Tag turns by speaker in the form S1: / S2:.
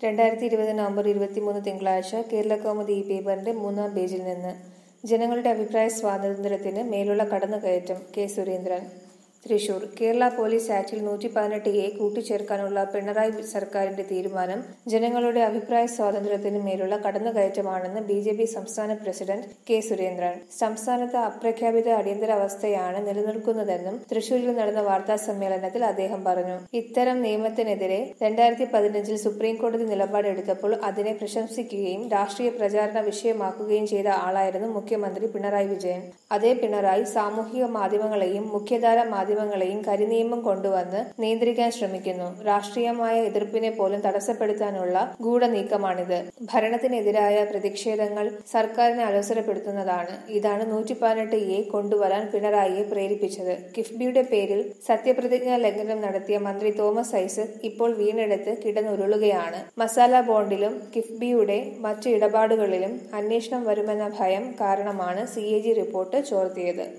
S1: രണ്ടായിരത്തി ഇരുപത് നവംബർ ഇരുപത്തിമൂന്ന് തിങ്കളാഴ്ച കേരളകൗമുദി ഈ പേപ്പറിന്റെ മൂന്നാം പേജിൽ നിന്ന് ജനങ്ങളുടെ അഭിപ്രായ സ്വാതന്ത്ര്യത്തിന് മേലുള്ള കടന്നുകയറ്റം കെ സുരേന്ദ്രൻ തൃശൂർ കേരള പോലീസ് ആക്ടിൽ നൂറ്റി പതിനെട്ട് എ കൂട്ടിച്ചേർക്കാനുള്ള പിണറായി സർക്കാരിന്റെ തീരുമാനം ജനങ്ങളുടെ അഭിപ്രായ സ്വാതന്ത്ര്യത്തിന് മേലുള്ള കടന്നുകയറ്റമാണെന്ന് ബി ജെ പി സംസ്ഥാന പ്രസിഡന്റ് കെ സുരേന്ദ്രൻ സംസ്ഥാനത്ത് അപ്രഖ്യാപിത അടിയന്തരാവസ്ഥയാണ് നിലനിൽക്കുന്നതെന്നും തൃശൂരിൽ നടന്ന വാർത്താ സമ്മേളനത്തിൽ അദ്ദേഹം പറഞ്ഞു ഇത്തരം നിയമത്തിനെതിരെ രണ്ടായിരത്തി പതിനഞ്ചിൽ സുപ്രീം കോടതി നിലപാടെടുത്തപ്പോൾ അതിനെ പ്രശംസിക്കുകയും രാഷ്ട്രീയ പ്രചാരണ വിഷയമാക്കുകയും ചെയ്ത ആളായിരുന്നു മുഖ്യമന്ത്രി പിണറായി വിജയൻ അതേ പിണറായി സാമൂഹിക മാധ്യമങ്ങളെയും മുഖ്യധാര മാധ്യമങ്ങളെയും കരിനിയമം കൊണ്ടുവന്ന് നിയന്ത്രിക്കാൻ ശ്രമിക്കുന്നു രാഷ്ട്രീയമായ എതിർപ്പിനെ പോലും തടസ്സപ്പെടുത്താനുള്ള ഗൂഢനീക്കമാണിത് ഭരണത്തിനെതിരായ പ്രതിഷേധങ്ങൾ സർക്കാരിനെ അലോസരപ്പെടുത്തുന്നതാണ് ഇതാണ് നൂറ്റി പതിനെട്ട് എ കൊണ്ടുവരാൻ പിണറായിയെ പ്രേരിപ്പിച്ചത് കിഫ്ബിയുടെ പേരിൽ സത്യപ്രതിജ്ഞാ ലംഘനം നടത്തിയ മന്ത്രി തോമസ് ഐസക് ഇപ്പോൾ വീണെടുത്ത് കിടന്നുരുളുകയാണ് മസാല ബോണ്ടിലും കിഫ്ബിയുടെ മറ്റു ഇടപാടുകളിലും അന്വേഷണം വരുമെന്ന ഭയം കാരണമാണ് സി റിപ്പോർട്ട് ചോർത്തിയത്